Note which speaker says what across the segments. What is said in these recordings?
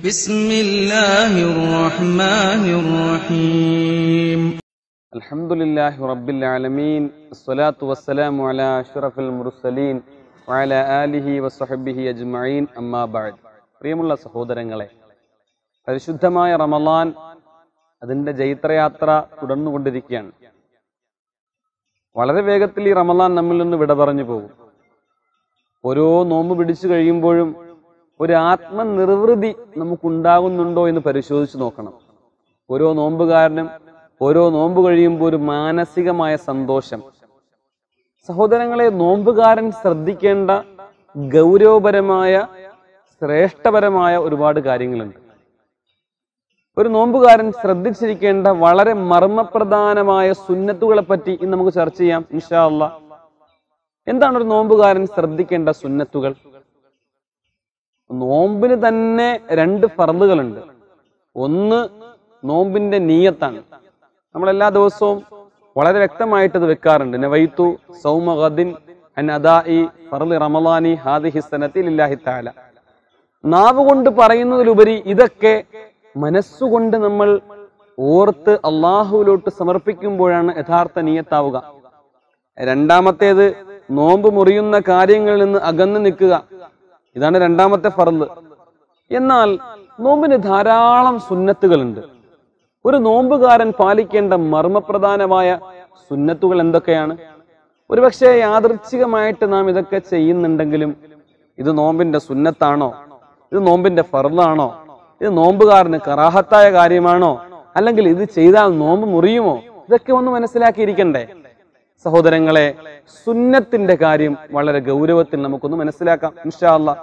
Speaker 1: بسم الله الرحمن الرحيم
Speaker 2: الحمد لله رب العالمين الصلاة والسلام على أشرف المرسلين وعلى آله وصحبه أجمعين أما بعد പ്രിയമുള്ള സഹോദരങ്ങളെ പരിശുദ്ധമായ റമലാൻ അതിൻ്റെ ജൈത്രയാത്ര തുടർന്നുകൊണ്ടിരിക്കുകയാണ് വളരെ വേഗത്തിൽ ഈ റമലാൻ നമ്മിൽ നിന്ന് വിട പറഞ്ഞു പോകും ഓരോ നോമ്പ് പിടിച്ചു കഴിയുമ്പോഴും ഒരു ആത്മനിർവൃതി നമുക്കുണ്ടാകുന്നുണ്ടോ എന്ന് പരിശോധിച്ച് നോക്കണം ഓരോ നോമ്പുകാരനും ഓരോ നോമ്പ് കഴിയുമ്പോൾ ഒരു മാനസികമായ സന്തോഷം സഹോദരങ്ങളെ നോമ്പുകാരൻ ശ്രദ്ധിക്കേണ്ട ഗൗരവപരമായ ശ്രേഷ്ഠപരമായ ഒരുപാട് കാര്യങ്ങളുണ്ട് ഒരു നോമ്പുകാരൻ ശ്രദ്ധിച്ചിരിക്കേണ്ട വളരെ മർമ്മപ്രധാനമായ സുന്നത്തുകളെ പറ്റി ഇന്ന് നമുക്ക് ചർച്ച ചെയ്യാം ഇൻഷാ അള്ളാ എന്താണ് ഒരു നോമ്പുകാരൻ ശ്രദ്ധിക്കേണ്ട സുന്നത്തുകൾ നോമ്പിന് തന്നെ രണ്ട് ഫർദുകളുണ്ട് ഒന്ന് നോമ്പിന്റെ നീയത്താണ് നമ്മൾ എല്ലാ ദിവസവും വളരെ വ്യക്തമായിട്ട് ഇത് വെക്കാറുണ്ട് നവൈത്തു സൗമഗദിൻ അൻ അദാഇ ഫർളി റമളാനി ഹാദിഹി സനത്തി ലില്ലാഹി തആല നാവ് കൊണ്ട് പറയുന്നതിലുപരി ഇതൊക്കെ മനസ്സുകൊണ്ട് നമ്മൾ ഓർത്ത് അള്ളാഹുവിലോട്ട് സമർപ്പിക്കുമ്പോഴാണ് യഥാർത്ഥ നീയത്താവുക രണ്ടാമത്തേത് നോമ്പ് മുറിയുന്ന കാര്യങ്ങളിൽ നിന്ന് അകന്നു നിൽക്കുക ഇതാണ് രണ്ടാമത്തെ ഫർദ് എന്നാൽ നോമ്പിന് ധാരാളം സുന്നത്തുകളുണ്ട് ഒരു നോമ്പുകാരൻ പാലിക്കേണ്ട മർമ്മപ്രധാനമായ സുന്നത്തുകൾ എന്തൊക്കെയാണ് ഒരുപക്ഷെ യാദൃച്ഛികമായിട്ട് നാം ഇതൊക്കെ ചെയ്യുന്നുണ്ടെങ്കിലും ഇത് നോമ്പിന്റെ സുന്നത്താണോ ഇത് നോമ്പിന്റെ ഫർദാണോ ഇത് നോമ്പുകാരന് കറാഹത്തായ കാര്യമാണോ അല്ലെങ്കിൽ ഇത് ചെയ്താൽ നോമ്പ് മുറിയുമോ ഇതൊക്കെ ഒന്ന് മനസ്സിലാക്കിയിരിക്കണ്ടേ സഹോദരങ്ങളെ സുന്നത്തിന്റെ കാര്യം വളരെ ഗൗരവത്തിൽ നമുക്കൊന്ന് മനസ്സിലാക്കാം ഇൻഷാ അല്ലാ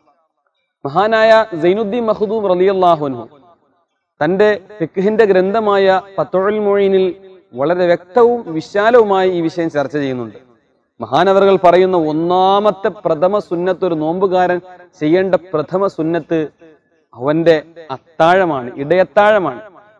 Speaker 2: മഹാനായ സൈനുദ്ദീൻ മഹദൂം റലിയല്ലാഹുൻഹു തന്റെ ഫിഖ്ഹിന്റെ ഗ്രന്ഥമായ പത്തോഴൽ മൊഴീനിൽ വളരെ വ്യക്തവും വിശാലവുമായി ഈ വിഷയം ചർച്ച ചെയ്യുന്നുണ്ട് മഹാനവറുകൾ പറയുന്ന ഒന്നാമത്തെ പ്രഥമ സുന്നത്ത് ഒരു നോമ്പുകാരൻ ചെയ്യേണ്ട പ്രഥമ സുന്നത്ത് അവന്റെ അത്താഴമാണ് ഇടയത്താഴമാണ്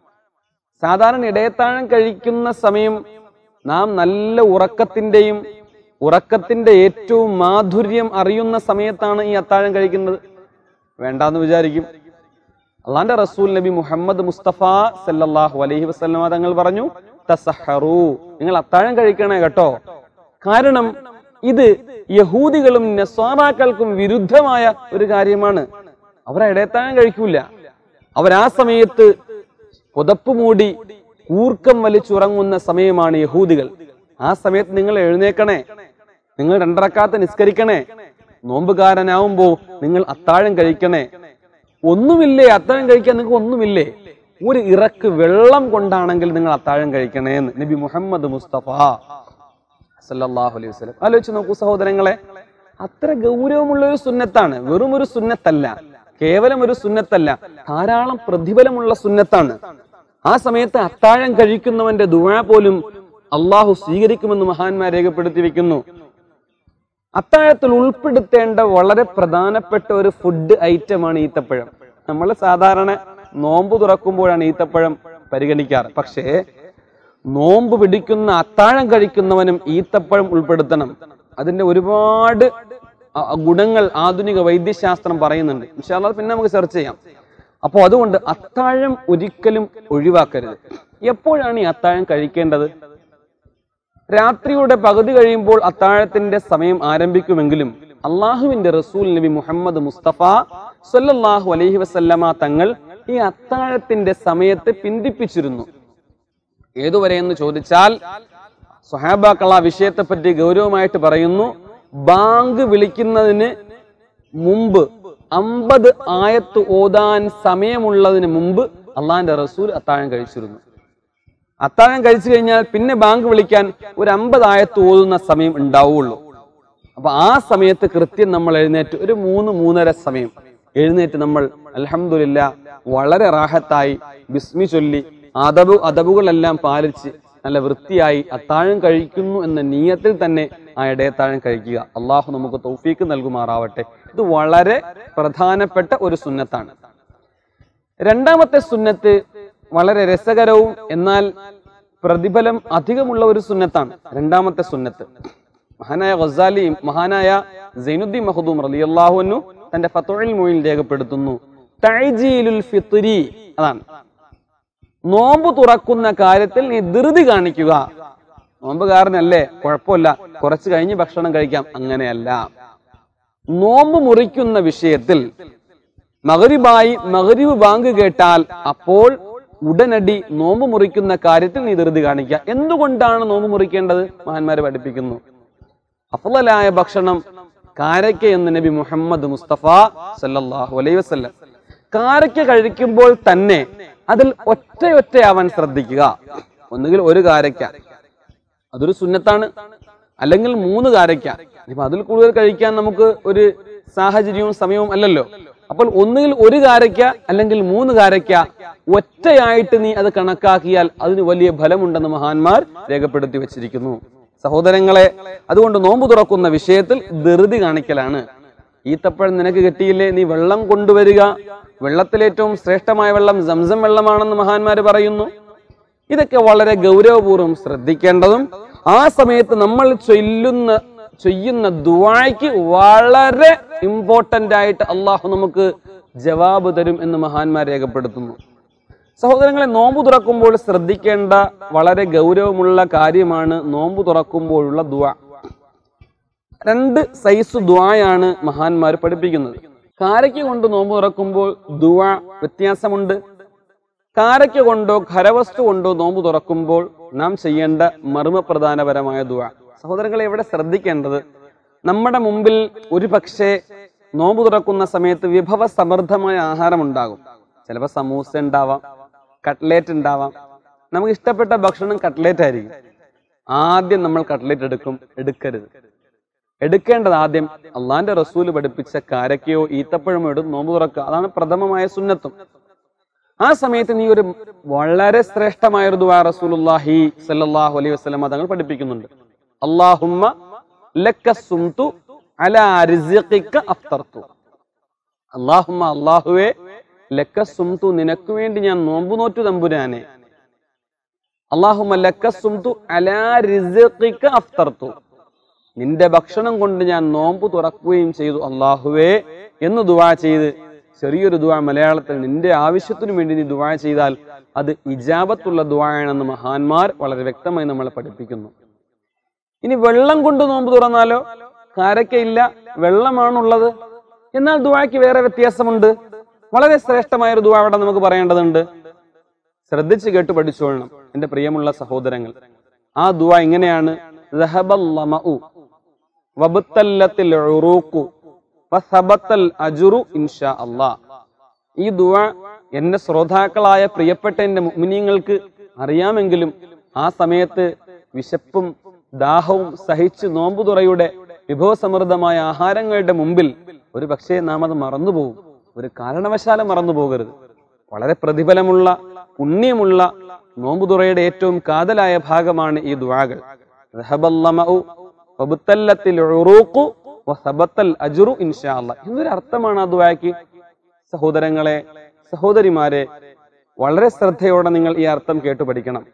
Speaker 2: സാധാരണ ഇടയത്താഴം കഴിക്കുന്ന സമയം നാം നല്ല ഉറക്കത്തിന്റെയും ഉറക്കത്തിന്റെ ഏറ്റവും മാധുര്യം അറിയുന്ന സമയത്താണ് ഈ അത്താഴം കഴിക്കുന്നത് വേണ്ടാന്ന് വിചാരിക്കും അള്ളാന്റെ റസൂൽ നബി മുഹമ്മദ് മുസ്തഫ സല്ലല്ലാഹു അലൈഹി വസല്ലമ തങ്ങൾ പറഞ്ഞു തസഹറു നിങ്ങൾ അത്താഴം കഴിക്കണേ കേട്ടോ കാരണം ഇത് യഹൂദികളും നസ്വാറാക്കൾക്കും വിരുദ്ധമായ ഒരു കാര്യമാണ് അവർ ഇടയത്താഴം കഴിക്കൂല അവർ ആ സമയത്ത് പുതപ്പ് മൂടി കൂർക്കം വലിച്ചുറങ്ങുന്ന സമയമാണ് യഹൂദികൾ ആ സമയത്ത് നിങ്ങൾ എഴുന്നേക്കണേ നിങ്ങൾ രണ്ടറക്കാത്ത നിസ്കരിക്കണേ നോമ്പുകാരനാവുമ്പോ നിങ്ങൾ അത്താഴം കഴിക്കണേ ഒന്നുമില്ലേ അത്താഴം കഴിക്കാൻ നിങ്ങൾക്ക് ഒന്നുമില്ലേ ഒരു ഇറക്ക് വെള്ളം കൊണ്ടാണെങ്കിൽ നിങ്ങൾ അത്താഴം കഴിക്കണേ എന്ന് നബി മുഹമ്മദ് മുസ്തഫ സല്ലല്ലാഹു അലൈഹി വസല്ലം ആലോചിച്ച് നോക്കൂ സഹോദരങ്ങളെ അത്ര ഗൗരവമുള്ള ഒരു സുന്നത്താണ് വെറും ഒരു സുന്നത്തല്ല കേവലം ഒരു സുന്നത്തല്ല ധാരാളം പ്രതിഫലമുള്ള സുന്നത്താണ് ആ സമയത്ത് അത്താഴം കഴിക്കുന്നവന്റെ ദുആ പോലും അള്ളാഹു സ്വീകരിക്കുമെന്ന് മഹാന്മാർ രേഖപ്പെടുത്തി വെക്കുന്നു അത്താഴത്തിൽ ഉൾപ്പെടുത്തേണ്ട വളരെ പ്രധാനപ്പെട്ട ഒരു ഫുഡ് ഐറ്റമാണ് ഈത്തപ്പഴം നമ്മൾ സാധാരണ നോമ്പ് തുറക്കുമ്പോഴാണ് ഈത്തപ്പഴം പരിഗണിക്കാറ് പക്ഷേ നോമ്പ് പിടിക്കുന്ന അത്താഴം കഴിക്കുന്നവനും ഈത്തപ്പഴം ഉൾപ്പെടുത്തണം അതിന്റെ ഒരുപാട് അ- ഗുണങ്ങൾ ആധുനിക വൈദ്യശാസ്ത്രം പറയുന്നുണ്ട് ഇൻഷാല്ലാ പിന്നെ നമുക്ക് ചർച്ച ചെയ്യാം അപ്പോൾ അതുകൊണ്ട് അത്താഴം ഒരിക്കലും ഒഴിവാക്കരുത് എപ്പോഴാണ് ഈ അത്താഴം കഴിക്കേണ്ടത് രാത്രിയുടെ പകുതി കഴിയുമ്പോൾ അത്താഴത്തിന്റെ സമയം ആരംഭിക്കുമെങ്കിലും അള്ളാഹുവിന്റെ റസൂൽ നബി മുഹമ്മദ് മുസ്തഫ സല്ലല്ലാഹു അലൈഹി വസല്ലമ തങ്ങൾ ഈ അത്താഴത്തിന്റെ സമയത്ത് പിന്തിപ്പിച്ചിരുന്നു ഏതുവരെ എന്ന് ചോദിച്ചാൽ സുഹാബാക്കൾ ആ വിഷയത്തെ പറ്റി ഗൗരവമായിട്ട് പറയുന്നു ബാങ്ക് വിളിക്കുന്നതിന് മുമ്പ് അമ്പത് ആയത്ത് ഓതാൻ സമയമുള്ളതിന് മുമ്പ് അള്ളാന്റെ റസൂൽ അത്താഴം കഴിച്ചിരുന്നു അത്താഴം കഴിച്ചു കഴിഞ്ഞാൽ പിന്നെ ബാങ്ക് വിളിക്കാൻ ഒരു അമ്പത് ആയത്ത് ഓതുന്ന സമയം ഉണ്ടാവുള്ളൂ അപ്പൊ ആ സമയത്ത് കൃത്യം നമ്മൾ എഴുന്നേറ്റ് ഒരു മൂന്ന് മൂന്നര സമയം എഴുന്നേറ്റ് നമ്മൾ അൽഹംദുലില്ല വളരെ റാഹത്തായി ബിസ്മി ചൊല്ലി അതബു അതബുകളെല്ലാം പാലിച്ച് നല്ല വൃത്തിയായി അത്താഴം കഴിക്കുന്നു എന്ന നീയത്തിൽ തന്നെ ആ ഇടയത്താഴം കഴിക്കുക അള്ളാഹു നമുക്ക് തൗഫീക്ക് നൽകുമാറാവട്ടെ ഇത് വളരെ പ്രധാനപ്പെട്ട ഒരു സുന്നത്താണ് രണ്ടാമത്തെ സുന്നത്ത് വളരെ രസകരവും എന്നാൽ പ്രതിഫലം അധികമുള്ള ഒരു സുന്നത്താണ് രണ്ടാമത്തെ സുന്നത്ത് മഹാനായ ഗസാലിയും മഹാനായ സൈനുദ്ദീൻ മഹദൂം റളിയല്ലാഹുവിനു തന്റെ ഫത്തുൽ മൊയിൽ രേഖപ്പെടുത്തുന്നു തഅജീലുൽ ഫിത്രി അതാണ് നോമ്പ് തുറക്കുന്ന കാര്യത്തിൽ നീ ധൃതി കാണിക്കുക നോമ്പുകാരനല്ലേ കുഴപ്പമില്ല കുറച്ച് കഴിഞ്ഞ് ഭക്ഷണം കഴിക്കാം അങ്ങനെയല്ല നോമ്പ് മുറിക്കുന്ന വിഷയത്തിൽ മകരിബായി മകരിബ് ബാങ്ക് കേട്ടാൽ അപ്പോൾ ഉടനടി നോമ്പ് മുറിക്കുന്ന കാര്യത്തിൽ നീ ധൃതി കാണിക്കുക എന്തുകൊണ്ടാണ് നോമ്പ് മുറിക്കേണ്ടത് മഹാന്മാര് പഠിപ്പിക്കുന്നു അഫലായ ഭക്ഷണം കാരക്ക എന്ന് നബി മുഹമ്മദ് മുസ്തഫ സല്ലല്ലാഹു അലൈഹി വസല്ലം കാരക്ക കഴിക്കുമ്പോൾ തന്നെ അതിൽ ഒറ്റയൊറ്റയാവാൻ ശ്രദ്ധിക്കുക ഒന്നുകിൽ ഒരു കാരക്ക അതൊരു സുന്നത്താണ് അല്ലെങ്കിൽ മൂന്ന് കാരക്ക ഇപ്പൊ അതിൽ കൂടുതൽ കഴിക്കാൻ നമുക്ക് ഒരു സാഹചര്യവും സമയവും അല്ലല്ലോ അപ്പോൾ ഒന്നുകിൽ ഒരു കാരക്ക അല്ലെങ്കിൽ മൂന്ന് കാരക്ക ഒറ്റയായിട്ട് നീ അത് കണക്കാക്കിയാൽ അതിന് വലിയ ഫലമുണ്ടെന്ന് മഹാന്മാർ രേഖപ്പെടുത്തി വച്ചിരിക്കുന്നു സഹോദരങ്ങളെ അതുകൊണ്ട് നോമ്പ് തുറക്കുന്ന വിഷയത്തിൽ ധൃതി കാണിക്കലാണ് ഈത്തപ്പഴം നിനക്ക് കിട്ടിയില്ലേ നീ വെള്ളം കൊണ്ടുവരിക വെള്ളത്തിലേറ്റവും ശ്രേഷ്ഠമായ വെള്ളം സംസം വെള്ളമാണെന്ന് മഹാന്മാര് പറയുന്നു ഇതൊക്കെ വളരെ ഗൗരവപൂർവ്വം ശ്രദ്ധിക്കേണ്ടതും ആ സമയത്ത് നമ്മൾ ചൊല്ലുന്ന ചെയ്യുന്ന ദുവായ്ക്ക് വളരെ ഇമ്പോർട്ടന്റ് ആയിട്ട് അള്ളാഹു നമുക്ക് ജവാബ് തരും എന്ന് മഹാന്മാർ രേഖപ്പെടുത്തുന്നു സഹോദരങ്ങളെ നോമ്പ് തുറക്കുമ്പോൾ ശ്രദ്ധിക്കേണ്ട വളരെ ഗൗരവമുള്ള കാര്യമാണ് നോമ്പ് തുറക്കുമ്പോഴുള്ള ദുവ രണ്ട് സൈസ് ദുആയാണ് മഹാന്മാർ പഠിപ്പിക്കുന്നത് കാരയ്ക്ക് കൊണ്ട് നോമ്പ് തുറക്കുമ്പോൾ ദുവ വ്യത്യാസമുണ്ട് കാരയ്ക്ക കൊണ്ടോ ഖരവസ്തു കൊണ്ടോ നോമ്പ് തുറക്കുമ്പോൾ നാം ചെയ്യേണ്ട മർമ്മപ്രധാനപരമായ ദുവ സഹോദരങ്ങളെ ഇവിടെ ശ്രദ്ധിക്കേണ്ടത് നമ്മുടെ മുമ്പിൽ ഒരു പക്ഷേ നോമ്പ് തുറക്കുന്ന സമയത്ത് വിഭവ സമൃദ്ധമായ ആഹാരം ഉണ്ടാകും ചിലപ്പോൾ സമൂസ ഉണ്ടാവാം കട്ട്ലേറ്റ് ഉണ്ടാവാം നമുക്ക് ഇഷ്ടപ്പെട്ട ഭക്ഷണം കട്ട്ലേറ്റ് ആയിരിക്കും ആദ്യം നമ്മൾ കട്ട്ലേറ്റ് എടുക്കും എടുക്കരുത് എടുക്കേണ്ടത് ആദ്യം അള്ളാന്റെ റസൂല് പഠിപ്പിച്ച കാരക്കയോ ഈത്തപ്പഴമോ എടുത്ത് നോമ്പ് തുറക്കുക അതാണ് പ്രഥമമായ സുന്നത്തും ആ സമയത്ത് നീ ഒരു വളരെ ശ്രേഷ്ഠമായ ഒരു ദുആ റസൂലുള്ളാഹി സല്ലല്ലാഹു അലൈഹി വസല്ലം തങ്ങൾ പഠിപ്പിക്കുന്നുണ്ട് അല്ലാഹുമ്മ ലക്ക സുംതു അലാ റിസ്ഖിക അഫ്തർതു അല്ലാഹുമ്മ അല്ലാഹുവേ ലക്ക സുംതു നിനക്ക് വേണ്ടി ഞാൻ നോമ്പ് നോറ്റു തമ്പുരാനെ അല്ലാഹുമ്മ ലക്ക സുംതു അലാ റിസ്ഖിക അഫ്തർതു നിന്റെ ഭക്ഷണം കൊണ്ട് ഞാൻ നോമ്പ് തുറക്കുകയും ചെയ്തു അള്ളാഹുവേ എന്ന് ദുവാ ചെയ്ത് ചെറിയൊരു ദുവാ മലയാളത്തിൽ നിന്റെ ആവശ്യത്തിനു വേണ്ടി നീ ദുവാ ചെയ്താൽ അത് ഇജാബത്തുള്ള ദുവായാണെന്ന് മഹാന്മാർ വളരെ വ്യക്തമായി നമ്മളെ പഠിപ്പിക്കുന്നു ഇനി വെള്ളം കൊണ്ട് നോമ്പ് തുറന്നാലോ കാരക്കയില്ല വെള്ളമാണുള്ളത് എന്നാൽ ദുവായ്ക്ക് വേറെ വ്യത്യാസമുണ്ട് വളരെ ശ്രേഷ്ഠമായ ഒരു ദുവാ അവിടെ നമുക്ക് പറയേണ്ടതുണ്ട് ശ്രദ്ധിച്ച് കേട്ട് പഠിച്ചോളണം എന്റെ പ്രിയമുള്ള സഹോദരങ്ങൾ ആ ദുവാ ഇങ്ങനെയാണ് ذهبَ الظَّمَأُ وَبُتَّلَّتِ الْعُرُوقُ وَثَبَتَ الْأَجْرُ إِنْ شَاءَ اللَّهِ ഈ ദുവ എന്റെ ശ്രോതാക്കളായ പ്രിയപ്പെട്ട എന്റെ മുഅ്മിനീങ്ങൾക്ക് അറിയാമെങ്കിലും ആ സമയത്ത് വിശപ്പും ദാഹവും സഹിച്ച് നോമ്പുതുറയുടെ വിഭവസമൃദ്ധമായ ആഹാരങ്ങളുടെ മുമ്പിൽ ഒരു പക്ഷേ നാം അത് മറന്നുപോകും ഒരു കാരണവശാലും മറന്നു പോകരുത് വളരെ പ്രതിഫലമുള്ള പുണ്യമുള്ള നോമ്പുതുറയുടെ ഏറ്റവും കാതലായ ഭാഗമാണ് ഈ ദുആകൾ ذهب الظمأ وبتلت العروق وثبت الأجر إن شاء الله എന്നൊരു അർത്ഥമാണ് ആ ദുആയ്ക്ക് സഹോദരങ്ങളെ സഹോദരിമാരെ വളരെ ശ്രദ്ധയോടെ നിങ്ങൾ ഈ അർത്ഥം കേട്ടു പഠിക്കണം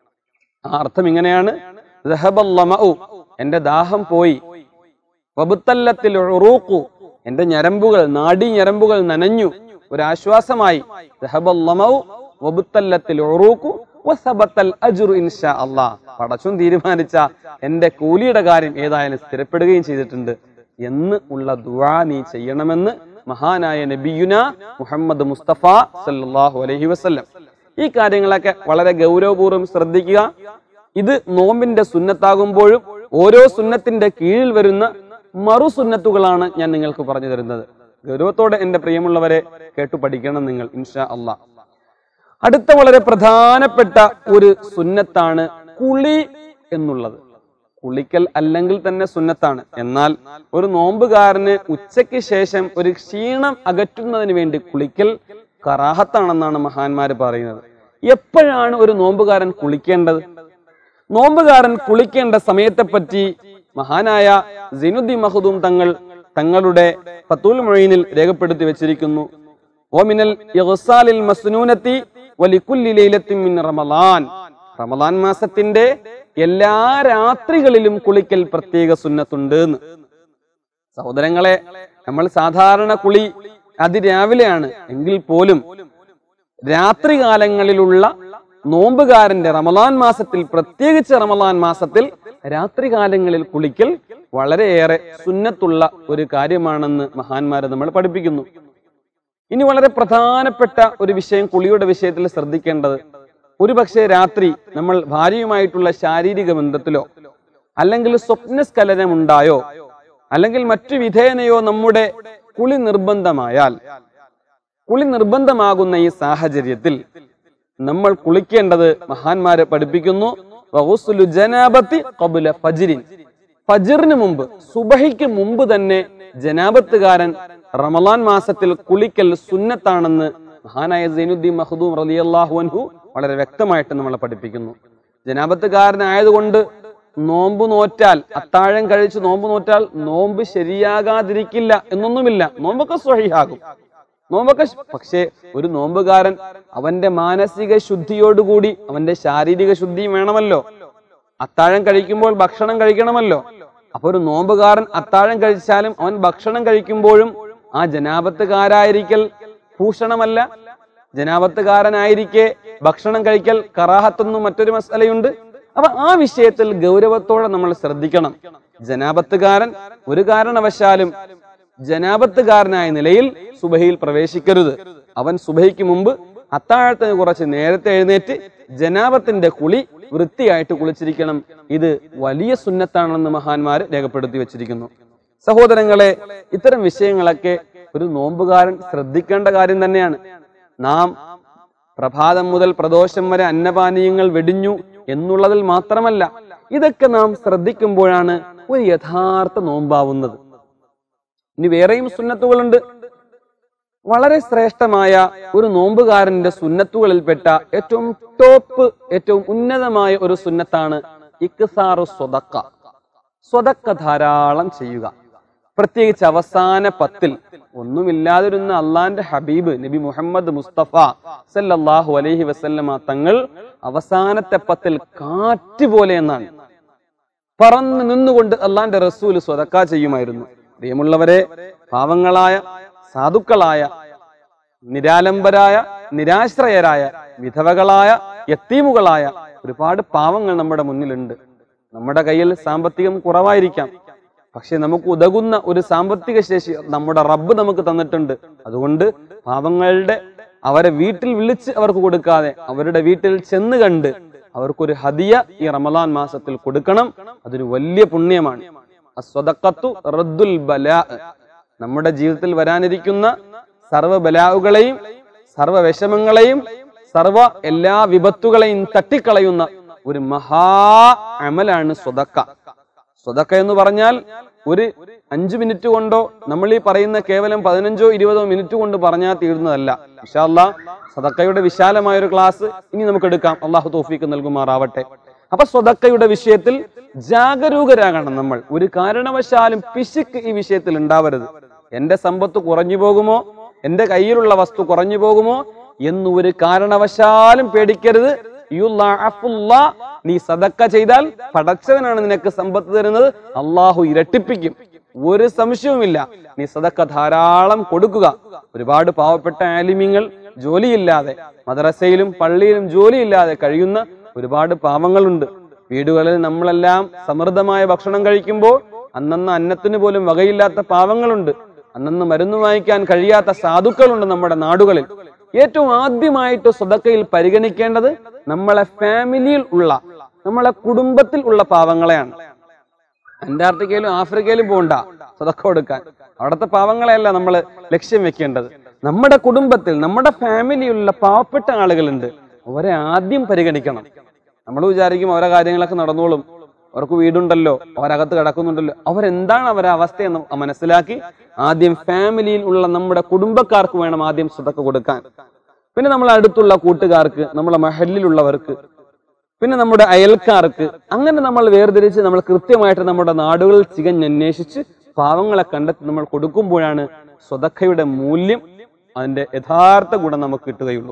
Speaker 2: ആ അർത്ഥം ഇങ്ങനെയാണ് ذهب الظمأ എന്റെ ദാഹം പോയി വബുത്തല്ലത്തിൽ ഉറൂഖു എന്റെ ഞരമ്പുകൾ നാഡി ഞരമ്പുകൾ നനഞ്ഞു ഒരു ആശ്വാസമായി ذهب الظمأ വബുത്തല്ലത്തിൽ ഉറൂഖു വസബത്തൽ അജ്റു ഇൻഷാ അല്ലാഹ് പടച്ചും തീരുമാനിച്ച എന്റെ കൂലിയുടെ കാര്യം ഏതായാലും സ്ഥിരപ്പെടുകയും ചെയ്തിട്ടുണ്ട് എന്ന് ഉള്ള ദുആ നീ ചെയ്യണമെന്ന് മഹാനായ നബിയുന മുഹമ്മദ് മുസ്തഫ സല്ലല്ലാഹു അലൈഹി വസല്ലം ഈ കാര്യങ്ങളൊക്കെ വളരെ ഗൗരവപൂർവ്വം ശ്രദ്ധിക്കുക ഇത് നോമ്പിന്റെ സുന്നത്താകുമ്പോഴും ഓരോ സുന്നത്തിന്റെ കീഴിൽ വരുന്ന മറു സുന്നത്തുകളാണ് ഞാൻ നിങ്ങൾക്ക് പറഞ്ഞു തരുന്നത് ഗൗരവത്തോടെ എന്റെ പ്രിയമുള്ളവരെ കേട്ടു പഠിക്കണം നിങ്ങൾ ഇൻഷാ അള്ളാഹ് അടുത്ത വളരെ പ്രധാനപ്പെട്ട ഒരു സുന്നത്താണ് കുളി എന്നുള്ളത് കുളിക്കൽ അല്ലെങ്കിൽ തന്നെ സുന്നത്താണ് എന്നാൽ ഒരു നോമ്പുകാരന് ഉച്ചയ്ക്ക് ശേഷം ഒരു ക്ഷീണം അകറ്റുന്നതിന് വേണ്ടി കുളിക്കൽ കറാഹത്താണെന്നാണ് മഹാന്മാര് പറയുന്നത് എപ്പോഴാണ് ഒരു നോമ്പുകാരൻ കുളിക്കേണ്ടത് നോമ്പുകാരൻ കുളിക്കേണ്ട സമയത്തെപ്പറ്റി മഹാനായ സിനുദ്ദി മഹദൂം തങ്ങൾ തങ്ങളുടെ ഫത്തൂൽ മൊഴീനിൽ രേഖപ്പെടുത്തി വെച്ചിരിക്കുന്നു ഓമിനൽ ഇഗ്സാലിൽ മസ്നൂനത്തി വലിക്കുല്ലി ലൈലത്തിൻ മിൻ റമളാൻ റമളാൻ മാസത്തിന്റെ എല്ലാ രാത്രികളിലും കുളിക്കൽ പ്രത്യേക സുന്നത്തുണ്ട് എന്ന് സഹോദരങ്ങളെ നമ്മൾ സാധാരണ കുളി അതിരാവിലെയാണ് എങ്കിൽ പോലും രാത്രികാലങ്ങളിലുള്ള നോമ്പുകാരന്റെ റമദാൻ മാസത്തിൽ പ്രത്യേകിച്ച് റമദാൻ മാസത്തിൽ രാത്രികാലങ്ങളിൽ കുളിക്കൽ വളരെയേറെ സുന്നത്തുള്ള ഒരു കാര്യമാണെന്ന് മഹാന്മാരെ നമ്മൾ പഠിപ്പിക്കുന്നു ഇനി വളരെ പ്രധാനപ്പെട്ട ഒരു വിഷയം കുളിയുടെ വിഷയത്തിൽ ശ്രദ്ധിക്കേണ്ടത് ഒരുപക്ഷെ രാത്രി നമ്മൾ ഭാര്യയുമായിട്ടുള്ള ശാരീരിക ബന്ധത്തിലോ അല്ലെങ്കിൽ സ്വപ്നസ്ഖലനം ഉണ്ടായോ അല്ലെങ്കിൽ മറ്റു വിധേയനയോ നമ്മുടെ കുളി നിർബന്ധമായാൽ കുളി നിർബന്ധമാകുന്ന ഈ സാഹചര്യത്തിൽ നമ്മൾ കുളിക്കേണ്ടത് മഹാന്മാരെ പഠിപ്പിക്കുന്നു വഗുസ്ലുൽ ജനാബത്തി ഖബ്ല ഫജ്രിൻ ഫജ്റിന് മുമ്പ് സുബഹിക്ക് മുമ്പ് തന്നെ ജനാബത്തുകാരൻ റമലാൻ മാസത്തിൽ കുളിക്കൽ സുന്നത്താണെന്ന് മഹാനായ സൈനുദ്ദീൻ മഹദൂം റളിയല്ലാഹു അൻഹു വളരെ വ്യക്തമായിട്ട് നമ്മളെ പഠിപ്പിക്കുന്നു ജനാബത്തുകാരനായതുകൊണ്ട് നോമ്പ് നോറ്റാൽ അത്താഴം കഴിച്ച് നോമ്പ് നോറ്റാൽ നോമ്പ് ശരിയാകാതിരിക്കില്ല എന്നൊന്നുമില്ല നോമ്പൊക്കെ സ്വഹിയാകും നോമ്പൊക്കെ ശ്- പക്ഷേ ഒരു നോമ്പുകാരൻ അവന്റെ മാനസിക ശുദ്ധിയോടുകൂടി അവന്റെ ശാരീരിക ശുദ്ധിയും വേണമല്ലോ അത്താഴം കഴിക്കുമ്പോൾ ഭക്ഷണം കഴിക്കണമല്ലോ അപ്പൊ ഒരു നോമ്പുകാരൻ അത്താഴം കഴിച്ചാലും അവൻ ഭക്ഷണം കഴിക്കുമ്പോഴും ആ ജനാപത്തുകാരായിരിക്കൽ ഭൂഷണമല്ല ജനാപത്തുകാരനായിരിക്കെ ഭക്ഷണം കഴിക്കൽ കറാഹത്തെന്നും മറ്റൊരു മസലയുണ്ട് അപ്പൊ ആ വിഷയത്തിൽ ഗൗരവത്തോടെ നമ്മൾ ശ്രദ്ധിക്കണം ജനാപത്തുകാരൻ ഒരു കാരണവശാലും ജനാപത്തുകാരനായ നിലയിൽ സുബഹിയിൽ പ്രവേശിക്കരുത് അവൻ സുബഹിക്ക് മുമ്പ് അത്താഴത്തിന് കുറച്ച് നേരത്തെ എഴുന്നേറ്റ് ജനാപത്തിന്റെ കുളി വൃത്തിയായിട്ട് കുളിച്ചിരിക്കണം ഇത് വലിയ സുന്നത്താണെന്ന് മഹാന്മാർ രേഖപ്പെടുത്തി വെച്ചിരിക്കുന്നു സഹോദരങ്ങളെ ഇത്തരം വിഷയങ്ങളൊക്കെ ഒരു നോമ്പുകാരൻ ശ്രദ്ധിക്കേണ്ട കാര്യം തന്നെയാണ് നാം പ്രഭാതം മുതൽ പ്രദോഷം വരെ അന്നപാനീയങ്ങൾ വെടിഞ്ഞു എന്നുള്ളതിൽ മാത്രമല്ല ഇതൊക്കെ നാം ശ്രദ്ധിക്കുമ്പോഴാണ് ഒരു യഥാർത്ഥ നോമ്പാവുന്നത് ഇനി വേറെയും സുന്നത്തുകളുണ്ട് വളരെ ശ്രേഷ്ഠമായ ഒരു നോമ്പുകാരന്റെ സുന്നത്തുകളിൽപ്പെട്ട ഏറ്റവും ടോപ്പ് ഏറ്റവും ഉന്നതമായ ഒരു സുന്നത്താണ് ഇക്സാറു സ്വതക്ക സ്വതക്ക ധാരാളം ചെയ്യുക പ്രത്യേകിച്ച് അവസാന പത്തിൽ ഒന്നുമില്ലാതിരുന്ന അള്ളാന്റെ ഹബീബ് നബി മുഹമ്മദ് മുസ്തഫ സല്ലല്ലാഹു അലൈഹി വസല്ലമ തങ്ങൾ അവസാനത്തെ പത്തിൽ കാറ്റ് പോലെ എന്നാണ് പറന്ന് നിന്നുകൊണ്ട് അള്ളാന്റെ റസൂൽ സ്വതക്ക ചെയ്യുമായിരുന്നു പ്രിയമുള്ളവരെ പാവങ്ങളായ സാധുക്കളായ നിരാലംബരായ നിരാശ്രയരായ വിധവകളായ യത്തീമുകളായ ഒരുപാട് പാവങ്ങൾ നമ്മുടെ മുന്നിലുണ്ട് നമ്മുടെ കയ്യിൽ സാമ്പത്തികം കുറവായിരിക്കാം പക്ഷെ നമുക്ക് ഉതകുന്ന ഒരു സാമ്പത്തിക ശേഷി നമ്മുടെ റബ്ബ് നമുക്ക് തന്നിട്ടുണ്ട് അതുകൊണ്ട് പാവങ്ങളുടെ അവരെ വീട്ടിൽ വിളിച്ച് അവർക്ക് കൊടുക്കാതെ അവരുടെ വീട്ടിൽ ചെന്ന് കണ്ട് അവർക്കൊരു ഹദിയ ഈ റമദാൻ മാസത്തിൽ കൊടുക്കണം അതൊരു വലിയ പുണ്യമാണ് അസ്വദക്കത്തു റദ്ദുൽ ബലാ നമ്മുടെ ജീവിതത്തിൽ വരാനിരിക്കുന്ന സർവ്വ ബലാവുകളെയും സർവ്വ വിഷമങ്ങളെയും സർവ്വ എല്ലാ വിപത്തുകളെയും തട്ടിക്കളയുന്ന ഒരു മഹാ അമലാണ് സ്വതക്ക സ്വതക്ക എന്ന് പറഞ്ഞാൽ ഒരു അഞ്ചു മിനിറ്റ് കൊണ്ടോ നമ്മൾ ഈ പറയുന്ന കേവലം പതിനഞ്ചോ ഇരുപതോ മിനിറ്റ് കൊണ്ട് പറഞ്ഞാൽ തീരുന്നതല്ല ഇഷാല്ല സദക്കയുടെ വിശാലമായ ഒരു ക്ലാസ് ഇനി നമുക്ക് എടുക്കാം അള്ളാഹു തോഫീക്ക് നൽകുമാറാവട്ടെ അപ്പൊ സ്വതക്കയുടെ വിഷയത്തിൽ ജാഗരൂകരാകണം നമ്മൾ ഒരു കാരണവശാലും പിശുക്ക് ഈ വിഷയത്തിൽ ഉണ്ടാവരുത് എന്റെ സമ്പത്ത് കുറഞ്ഞു പോകുമോ എന്റെ കയ്യിലുള്ള വസ്തു കുറഞ്ഞു പോകുമോ എന്ന് ഒരു കാരണവശാലും പേടിക്കരുത് യുള്ളാഅഫുല്ലാ. നീ സദക്ക ചെയ്താൽ പടച്ചവനാണ് നിനക്ക് സമ്പത്ത് തരുന്നത് അള്ളാഹു ഇരട്ടിപ്പിക്കും ഒരു സംശയവുമില്ല നീ സദക്ക ധാരാളം കൊടുക്കുക ഒരുപാട് പാവപ്പെട്ട ആലിമ്യങ്ങൾ ജോലിയില്ലാതെ മദ്രസയിലും പള്ളിയിലും ജോലിയില്ലാതെ കഴിയുന്ന ഒരുപാട് പാവങ്ങളുണ്ട് വീടുകളിൽ നമ്മളെല്ലാം സമൃദ്ധമായ ഭക്ഷണം കഴിക്കുമ്പോൾ അന്നന്ന് അന്നത്തിന് പോലും വകയില്ലാത്ത പാവങ്ങളുണ്ട് അന്നന്ന് മരുന്ന് വാങ്ങിക്കാൻ കഴിയാത്ത സാധുക്കളുണ്ട് നമ്മുടെ നാടുകളിൽ ഏറ്റവും ആദ്യമായിട്ട് സ്വതക്കയിൽ പരിഗണിക്കേണ്ടത് നമ്മളെ ഫാമിലിയിൽ ഉള്ള നമ്മളെ കുടുംബത്തിൽ ഉള്ള പാവങ്ങളെയാണ് അന്റാർട്ടിക്കയിലും ആഫ്രിക്കയിലും പോകണ്ട സ്വതക്ക കൊടുക്കാൻ അവിടുത്തെ പാവങ്ങളെയല്ല നമ്മൾ ലക്ഷ്യം വെക്കേണ്ടത് നമ്മുടെ കുടുംബത്തിൽ നമ്മുടെ ഫാമിലിയിലുള്ള പാവപ്പെട്ട ആളുകളുണ്ട് അവരെ ആദ്യം പരിഗണിക്കണം നമ്മൾ വിചാരിക്കും അവരെ കാര്യങ്ങളൊക്കെ നടന്നോളും അവർക്ക് വീടുണ്ടല്ലോ അവരകത്ത് കിടക്കുന്നുണ്ടല്ലോ അവരെന്താണ് അവരെ അവസ്ഥയെന്ന് മനസ്സിലാക്കി ആദ്യം ഫാമിലിയിൽ ഉള്ള നമ്മുടെ കുടുംബക്കാർക്ക് വേണം ആദ്യം സ്വതക്ക കൊടുക്കാൻ പിന്നെ നമ്മളെ അടുത്തുള്ള കൂട്ടുകാർക്ക് നമ്മളെ മഹലിലുള്ളവർക്ക് പിന്നെ നമ്മുടെ അയൽക്കാർക്ക് അങ്ങനെ നമ്മൾ വേർതിരിച്ച് നമ്മൾ കൃത്യമായിട്ട് നമ്മുടെ നാടുകളിൽ ചികഞ്ഞന്വേഷിച്ച് പാവങ്ങളെ കണ്ടെത്തി നമ്മൾ കൊടുക്കുമ്പോഴാണ് സ്വതക്കയുടെ മൂല്യം അതിന്റെ യഥാർത്ഥ ഗുണം നമുക്ക് കിട്ടുകയുള്ളൂ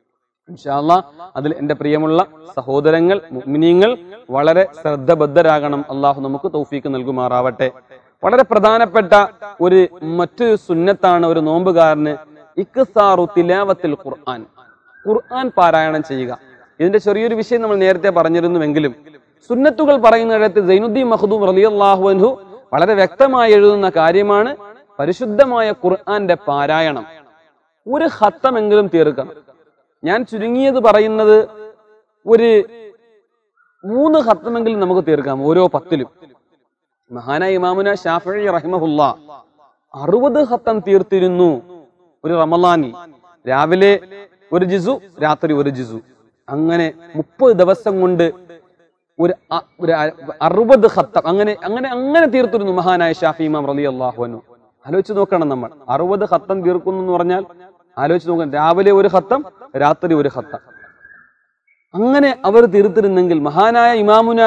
Speaker 2: ഇൻഷാല്ല അതിൽ എന്റെ പ്രിയമുള്ള സഹോദരങ്ങൾ മുഅ്മിനീങ്ങൾ വളരെ ശ്രദ്ധബദ്ധരാകണം അള്ളാഹു നമുക്ക് തൗഫീക്ക് നൽകുമാറാവട്ടെ വളരെ പ്രധാനപ്പെട്ട ഒരു മറ്റൊരു സുന്നത്താണ് ഒരു നോമ്പുകാരന് ഇക്സാറു തിലാവത്തിൽ ഖുർആൻ ഖുർആൻ പാരായണം ചെയ്യുക ഇതിന്റെ ചെറിയൊരു വിഷയം നമ്മൾ നേരത്തെ പറഞ്ഞിരുന്നുവെങ്കിലും സുന്നത്തുകൾ പറയുന്നിടത്ത് സൈനുദ്ദീൻ മഖ്ദൂം റളിയല്ലാഹു അൻഹു വളരെ വ്യക്തമായി എഴുതുന്ന കാര്യമാണ് പരിശുദ്ധമായ ഖുർആന്റെ പാരായണം ഒരു ഹത്തമെങ്കിലും തീർക്കണം ഞാൻ ചുരുങ്ങിയത് പറയുന്നത് ഒരു മൂന്ന് ഹത്തമെങ്കിലും നമുക്ക് തീർക്കാം ഓരോ പത്തിലും മഹാനായ ഇമാമുന ഷാഫി റഹിമഹുല്ല അറുപത് ഹത്തം തീർത്തിരുന്നു ഒരു റമലാനിൽ രാവിലെ ഒരു ജിസു രാത്രി ഒരു ജിസു അങ്ങനെ മുപ്പത് ദിവസം കൊണ്ട് ഒരു അ- ഒരു അ- അറുപത് ഹത്തം അങ്ങനെ അങ്ങനെ അങ്ങനെ തീർത്തിരുന്നു മഹാനായ ഷാഫി ഇമാം റലി അള്ളാഹുനു ആലോചിച്ച് നോക്കണം നമ്മൾ അറുപത് ഹത്തം തീർക്കുന്നു എന്ന് പറഞ്ഞാൽ ആലോചിച്ച് നോക്കണം രാവിലെ ഒരു ഹത്തം രാത്രി ഒരു ഹത്തം അങ്ങനെ അവർ തീർത്തിരുന്നെങ്കിൽ മഹാനായ ഇമാമുന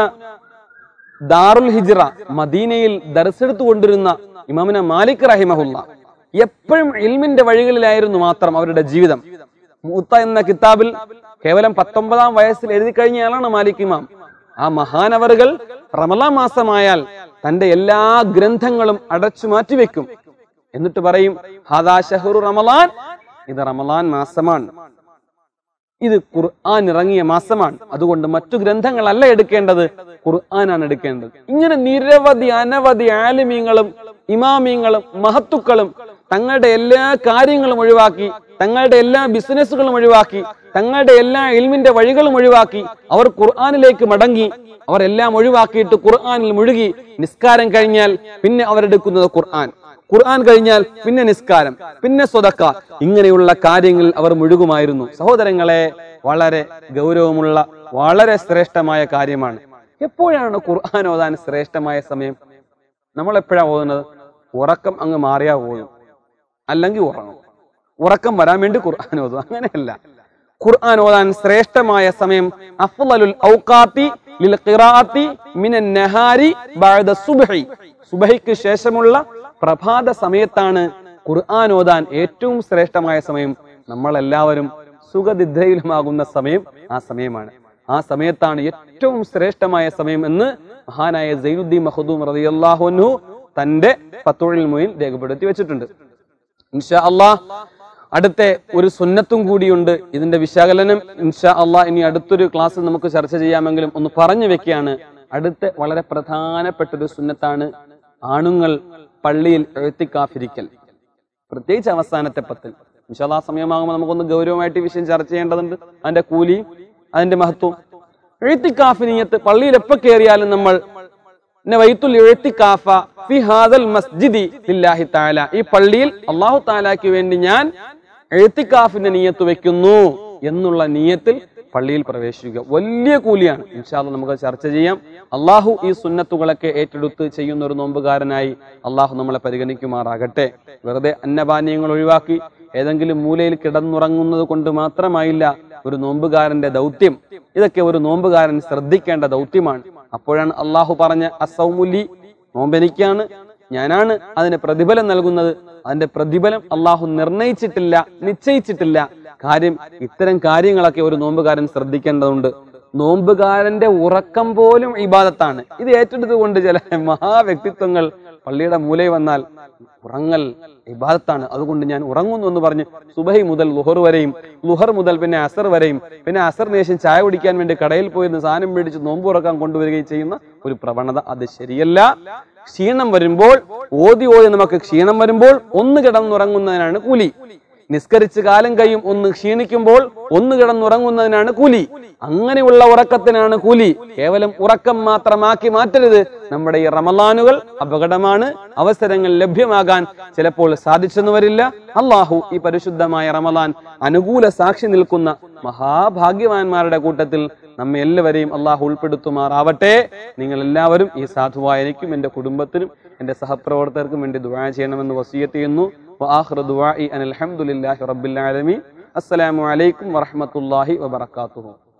Speaker 2: ദാറുൽ ഹിജ്റ മദീനയിൽ ദർസെടുത്തു കൊണ്ടിരുന്ന ഇമാമുന മാലിക് റഹിമഹുല്ല എപ്പോഴും ഇൽമിന്റെ വഴികളിലായിരുന്നു മാത്രം അവരുടെ ജീവിതം മൂത്ത എന്ന കിതാബിൽ കേവലം പത്തൊമ്പതാം വയസ്സിൽ എഴുതി കഴിഞ്ഞയാളാണ് മാലിക് ഇമാം ആ മഹാനവറുകൾ റമലാ മാസമായാൽ തന്റെ എല്ലാ ഗ്രന്ഥങ്ങളും അടച്ചു മാറ്റിവെക്കും എന്നിട്ട് പറയും ഹാദാ ഷഹ്റു റമലാൻ ഇത് റമലാൻ മാസമാണ് ഇത് ഖുർആൻ ഇറങ്ങിയ മാസമാണ് അതുകൊണ്ട് മറ്റു ഗ്രന്ഥങ്ങളല്ല എടുക്കേണ്ടത് ഖുർആനാണ് എടുക്കേണ്ടത് ഇങ്ങനെ നിരവധി അനവധി ആലിമീങ്ങളും ഇമാമീങ്ങളും മഹത്തുക്കളും തങ്ങളുടെ എല്ലാ കാര്യങ്ങളും ഒഴിവാക്കി തങ്ങളുടെ എല്ലാ ബിസിനസ്സുകളും ഒഴിവാക്കി തങ്ങളുടെ എല്ലാ ഇൽമിന്റെ വഴികളും ഒഴിവാക്കി അവർ ഖുർആനിലേക്ക് മടങ്ങി അവർ എല്ലാം ഒഴിവാക്കിയിട്ട് ഖുർആനിൽ മുഴുകി നിസ്കാരം കഴിഞ്ഞാൽ പിന്നെ അവരെടുക്കുന്നത് ഖുർആൻ ഖുർആൻ കഴിഞ്ഞാൽ പിന്നെ നിസ്കാരം പിന്നെ സ്വതക്ക ഇങ്ങനെയുള്ള കാര്യങ്ങളിൽ അവർ മുഴുകുമായിരുന്നു സഹോദരങ്ങളെ വളരെ ഗൗരവമുള്ള വളരെ ശ്രേഷ്ഠമായ കാര്യമാണ് എപ്പോഴാണ് ഖുർആൻ ഓതാൻ ശ്രേഷ്ഠമായ സമയം നമ്മൾ എപ്പോഴാണ് ഓതുന്നത് ഉറക്കം അങ്ങ് മാറിയാ പോകും അല്ലെങ്കിൽ ഉറങ്ങും ഉറക്കം വരാൻ വേണ്ടി ഖുർആൻ ഓതും അങ്ങനെയല്ല ഖുർആൻ ഓതാൻ ശ്രേഷ്ഠമായ സമയം അഫ്ളലുൽ ഔഖാത്തി ലിൽ ഖിറാഅത്തി മിനൻ നഹാരി ബഅദ സുബ്ഹി സുബ്ഹിക്ക് ശേഷമുള്ള പ്രഭാത സമയത്താണ് ഖുർആൻ ഓതാൻ ഏറ്റവും ശ്രേഷ്ഠമായ സമയം നമ്മൾ എല്ലാവരും സുഖനിദ്രയിലുമാകുന്ന സമയം ആ സമയമാണ് ആ സമയത്താണ് ഏറ്റവും ശ്രേഷ്ഠമായ സമയം എന്ന് മഹാനായ സൈനുദ്ദീൻ മഹദൂം റളിയല്ലാഹു അൻഹു തന്റെ ഫത്തുൽ മുയിൻ രേഖപ്പെടുത്തി വെച്ചിട്ടുണ്ട് ഇൻഷാ അള്ളാഹ് അടുത്ത ഒരു സുന്നത്തും കൂടിയുണ്ട് ഇതിന്റെ വിശകലനം ഇൻഷാ അള്ളാഹ് ഇനി അടുത്തൊരു ക്ലാസ്സിൽ നമുക്ക് ചർച്ച ചെയ്യാമെങ്കിലും ഒന്ന് പറഞ്ഞു വെക്കുകയാണ് അടുത്ത വളരെ പ്രധാനപ്പെട്ട ഒരു സുന്നത്താണ് ആണുങ്ങൾ പള്ളിയിൽ എഴുത്തിക്കാഫിരിക്കൽ പ്രത്യേകിച്ച് അവസാനത്തെ പത്തിൽ ഇൻഷാല്ലാ സമയമാകുമ്പോൾ നമുക്കൊന്ന് ഗൗരവമായിട്ട് ഈ വിഷയം ചർച്ച ചെയ്യേണ്ടതുണ്ട് അതിന്റെ കൂലിയും അതിന്റെ മഹത്വവും എഴുത്തിക്കാഫിനിയത്ത് പള്ളിയിൽ എപ്പോ കയറിയാലും നമ്മൾ നവൈത്തുൽ ഇഅ്തികാഫ ഫി ഹാദൽ മസ്ജിദി ലില്ലാഹി തആല ഈ പള്ളിയിൽ അല്ലാഹു തആലാക്ക് വേണ്ടി ഞാൻ എഴുത്തിക്കാഫിന്റെ നിയത്ത് വെക്കുന്നു എന്നുള്ള നിയത്തിൽ പള്ളിയിൽ പ്രവേശിക്കുക വലിയ കൂലിയാണ് ഇൻഷാല്ല നമുക്ക് ചർച്ച ചെയ്യാം അള്ളാഹു ഈ സുന്നത്തുകളൊക്കെ ഏറ്റെടുത്ത് ചെയ്യുന്ന ഒരു നോമ്പുകാരനായി അള്ളാഹു നമ്മളെ പരിഗണിക്കുമാറാകട്ടെ വെറുതെ അന്നപാനീയങ്ങൾ ഒഴിവാക്കി ഏതെങ്കിലും മൂലയിൽ കിടന്നുറങ്ങുന്നത് കൊണ്ട് മാത്രമായില്ല ഒരു നോമ്പുകാരന്റെ ദൗത്യം ഇതൊക്കെ ഒരു നോമ്പുകാരൻ ശ്രദ്ധിക്കേണ്ട ദൗത്യമാണ് അപ്പോഴാണ് അള്ളാഹു പറഞ്ഞ അസൗമുലി നോമ്പെനിക്കാണ് ഞാനാണ് അതിന് പ്രതിഫലം നൽകുന്നത് അതിന്റെ പ്രതിഫലം അള്ളാഹു നിർണയിച്ചിട്ടില്ല നിശ്ചയിച്ചിട്ടില്ല കാര്യം ഇത്തരം കാര്യങ്ങളൊക്കെ ഒരു നോമ്പുകാരൻ ശ്രദ്ധിക്കേണ്ടതുണ്ട് നോമ്പുകാരന്റെ ഉറക്കം പോലും ഇബാദത്താണ് ഇത് ഏറ്റെടുത്തുകൊണ്ട് ചില മഹാവ്യക്തിത്വങ്ങൾ പള്ളിയുടെ മൂലയിൽ വന്നാൽ ഉറങ്ങൽ ഇബാദത്താണ് അതുകൊണ്ട് ഞാൻ ഉറങ്ങുന്നു എന്ന് പറഞ്ഞ് സുബഹി മുതൽ ലുഹർ വരെയും ലുഹർ മുതൽ പിന്നെ അസർ വരെയും പിന്നെ അസറിന് ശേഷം ചായ കുടിക്കാൻ വേണ്ടി കടയിൽ പോയിരുന്ന് സാധനം മേടിച്ച് നോമ്പ് ഉറക്കാൻ കൊണ്ടുവരികയും ചെയ്യുന്ന ഒരു പ്രവണത അത് ശരിയല്ല ക്ഷീണം വരുമ്പോൾ ഓതി ഓതി നമുക്ക് ക്ഷീണം വരുമ്പോൾ ഒന്ന് കിടന്നുറങ്ങുന്നതിനാണ് കൂലി നിസ്കരിച്ച് കാലം കഴിയും ഒന്ന് ക്ഷീണിക്കുമ്പോൾ ഒന്ന് കിടന്നുറങ്ങുന്നതിനാണ് കൂലി അങ്ങനെയുള്ള ഉറക്കത്തിനാണ് കൂലി കേവലം ഉറക്കം മാത്രമാക്കി മാറ്റരുത് നമ്മുടെ ഈ റമലാനുകൾ അപകടമാണ് അവസരങ്ങൾ ലഭ്യമാകാൻ ചിലപ്പോൾ സാധിച്ചെന്ന് വരില്ല അള്ളാഹു ഈ പരിശുദ്ധമായ റമലാൻ അനുകൂല സാക്ഷി നിൽക്കുന്ന മഹാഭാഗ്യവാന്മാരുടെ കൂട്ടത്തിൽ നമ്മെ എല്ലാവരെയും അള്ളാഹു ഉൾപ്പെടുത്തുമാറാവട്ടെ നിങ്ങൾ എല്ലാവരും ഈ സാധുവായ എനിക്കും എന്റെ കുടുംബത്തിനും എന്റെ സഹപ്രവർത്തകർക്കും വേണ്ടി ദുആ ചെയ്യണമെന്ന് വസീയത്ത് ചെയ്യുന്നു وآخر دعائي أن الحمد لله رب العالمين السلام عليكم ورحمة الله وبركاته